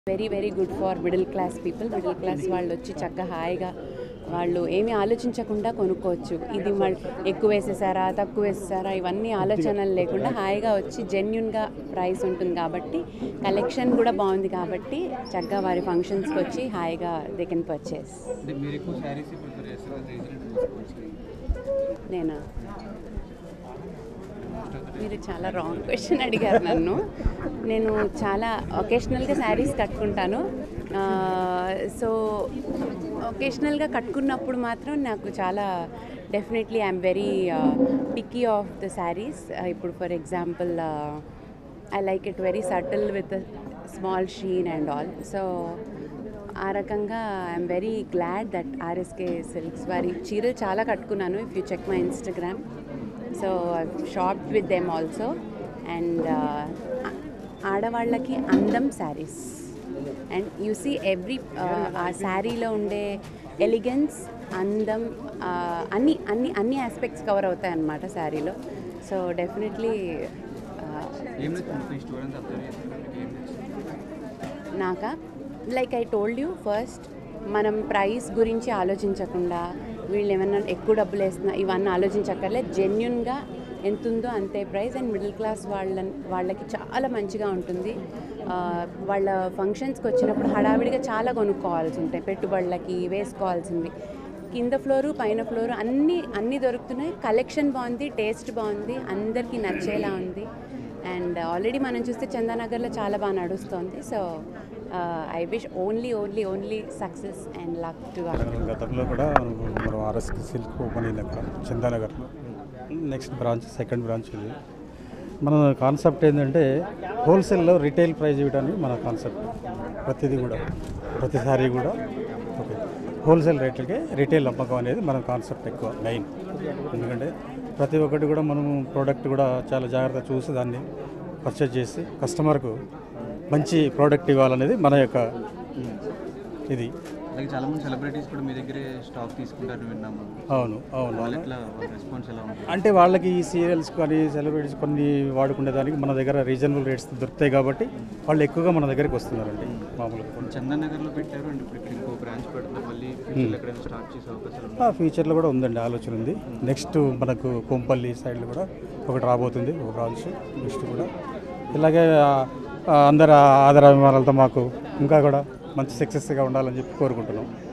very very good for middle class people middle class వాళ్ళు వచ్చి చక్కగా హాయిగా వాళ్ళు ఏమీ ఆలోచించకుండా కొనుక్కోవచ్చు ఇది మళ్ళీ ఎక్కువ వేసేసారా తక్కువ వేసేసారా ఇవన్నీ ఆలోచనలు లేకుండా హాయిగా వచ్చి జెన్యున్గా ప్రైస్ ఉంటుంది కాబట్టి కలెక్షన్ కూడా బాగుంది కాబట్టి చక్కగా వారి ఫంక్షన్స్కి వచ్చి హాయిగా దే కెన్ పర్చేస్ అంటే మీరు ఎక్కువ శారీస్ ప్రిఫర్ చేస్తారు నేనా మీరు చాలా రాంగ్ క్వశ్చన్ అడిగారు నన్ను నేను చాలా ఒకేషనల్గా శారీస్ కట్టుకుంటాను సో ఒకేషనల్గా కట్టుకున్నప్పుడు మాత్రం నాకు చాలా definitely I'm very picky of the saris ఇప్పుడు for example I like it very subtle with small sheen and all so ఆ రకంగా I'm very glad that RSK silks వారి చీరలు చాలా కట్టుకున్నాను if you check my Instagram so shop with them also and ఆడవాళ్ళకి అందం saris and you see every ఆ శారీలో ఉండే ఎలిగెన్స్ అందం uh, అన్ని అన్ని అన్ని ఆస్పెక్ట్స్ కవర్ అవుతాయి అన్నమాట శారీలో సో డెఫినెట్లీ ఏం నచ్చింది ఈ స్టూడెంట్స్ అబ్జర్వ్ చేస్తారు మీకు ఏం నచ్చింది నాకా like I told you first మనం ప్రైస్ గురించి ఆలోచించకుండా వీళ్ళు ఏమన్నా ఎక్కువ డబ్బులు వేస్తున్నా ఇవన్నీ ఆలోచించక్కర్లే జెన్యున్గా ఎంత ఉందో అంతే ప్రైస్ అండ్ మిడిల్ క్లాస్ వాళ్ళ వాళ్ళకి చాలా మంచిగా ఉంటుంది ఆ, వాళ్ళ ఫంక్షన్స్కి వచ్చినప్పుడు హడావిడిగా చాలా కొనుక్కోవాల్సి ఉంటాయి పెట్టుబడులకి వేసుకోవాల్సింది కింద ఫ్లోరు పైన ఫ్లోరు అన్నీ అన్నీ దొరుకుతున్నాయి కలెక్షన్ బాగుంది టేస్ట్ బాగుంది అందరికీ నచ్చేలా ఉంది అండ్ ఆల్రెడీ మనం చూస్తే చందానగర్లో చాలా బాగా నడుస్తుంది so I wish only only only success and luck to గతంలో కూడా మనం ఆర్ఎస్కి సిల్క్ ఓపెన్ అయింది అక్కడ చందానగర్లో నెక్స్ట్ బ్రాంచ్ సెకండ్ బ్రాంచ్ ఇది మన కాన్సెప్ట్ ఏంటంటే హోల్సేల్లో రిటైల్ ప్రైస్ ఇవ్వడానికి మన కాన్సెప్ట్ ప్రతిదీ కూడా ప్రతిసారి కూడా ఓకే హోల్సేల్ రేట్లకే రిటైల్ అమ్మకం అనేది మన కాన్సెప్ట్ ఎక్కువ మెయిన్ ఎందుకంటే ప్రతి ఒక్కటి కూడా మనం ప్రోడక్ట్ కూడా చాలా జాగ్రత్తగా చూసి దాన్ని పర్చేజ్ చేసి కస్టమర్కు మంచి ప్రోడక్ట్ ఇవ్వాలనేది మన యొక్క ఇది అలాగే చాలా మంది సెలబ్రిటీస్ కూడా మీ దగ్గరే స్టాక్ తీసుకుంటారని విన్నాము అవును అవును వాళ్ళు ఎట్లా వాళ్ళ రెస్పాన్స్ ఎలా ఉంటుంది అంటే వాళ్ళకి ఈ సీరియల్స్ కానీ సెలబ్రిటీస్ కొన్ని వాడుకునే దానికి మన దగ్గర రీజనబుల్ రేట్స్ దొరుకుతాయి కాబట్టి వాళ్ళు ఎక్కువగా మన దగ్గరికి వస్తున్నారండి మామూలుగా చందన్ నగర్లో పెట్టారు అండ్ ఇప్పుడు ఇక్కడ ఇంకో బ్రాంచ్ పెడతారు మళ్ళీ ఫ్యూచర్లో ఎక్కడైనా స్టార్ట్ చేసే అవకాశాలు ఉన్నాయి ఆ ఫ్యూచర్లో కూడా ఉందండి ఆలోచన ఉంది నెక్స్ట్ మనకు కొంపల్లి సైడ్లో కూడా ఒకటి రాబోతుంది ఒక బ్రాంచ్ నెక్స్ట్ కూడా ఇలాగే ఆ, అందరి ఆదరాభిమానాలతో మాకు ఇంకా కూడా మంచి సక్సెస్గా ఉండాలని చెప్పి కోరుకుంటున్నాం